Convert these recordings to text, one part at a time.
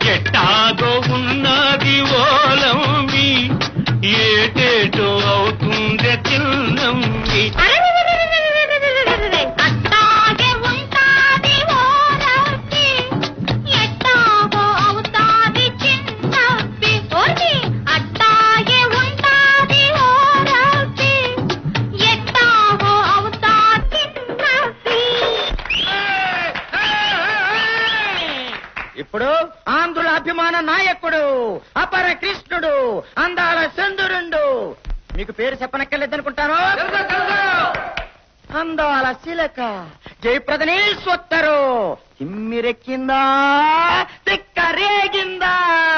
ఎట్టాగో ఉన్నది ఓలమ్మి ఏటేటో అవుతుంది చిన్నమ్మి అట్టాగే ఉంటాది ఓరవ్వి, ఎట్టాగో అవుతాది చిన్నవ్వి. ఓర్ని, అట్టాగే ఉంటాది ఓరవ్వి, ఎట్టాగో అవుతాది చిన్నవ్వి. ఇప్పుడు ఆంధ్రుల అభిమాన నాయకుడు అపర కృష్ణుడు అందాల చంద్రుడు మీకు పేరు చెప్పనక్కర్లేదనుకుంటాను అందాల శిలక జయప్రదనే స్వత్తరు తిమ్మిరెక్కిందా తిక్కరేగిందా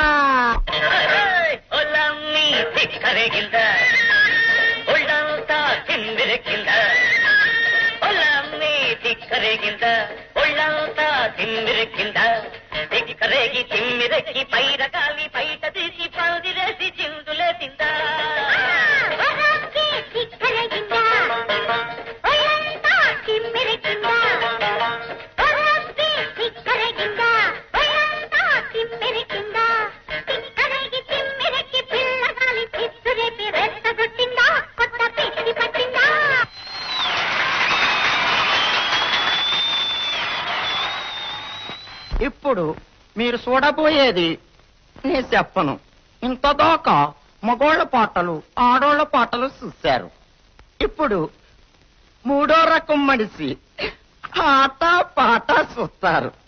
ఒళ్ళమ్మి తిక్కరేగింద ఒళ్ళంతా తిందిరెక్కింద ఒళ్ళమ్మి తిక్కరేగింద ఒళ్ళంతా తిందిరెక్కింద తిక్కరేగి తిమ్మిరెక్కి పైర కాలి బయట తీసి పందిరేసి చిందులేసిందా ఒరవ్వి తిక్కరగిందా, ఒళ్ళంతా తిమ్మిరెక్కిందా. ఒరవ్వి తిక్కరగిందా, ఒళ్ళంతా తిమ్మిరెక్కిందా. తిక్కరగి తిమ్మిరెక్కి పిల్లగాలి పిచ్చురేపి రెచ్చగొట్టిందా, కొత్త పిచ్చి పట్టిందా ఇప్పుడు మీరు చూడబోయేది నేను చెప్పను ఇంతదాకా మగోళ్ళ పాటలు ఆడోళ్ళ పాటలు చూశారు ఇప్పుడు మూడో రకం మనిషి ఆట పాట చూస్తారు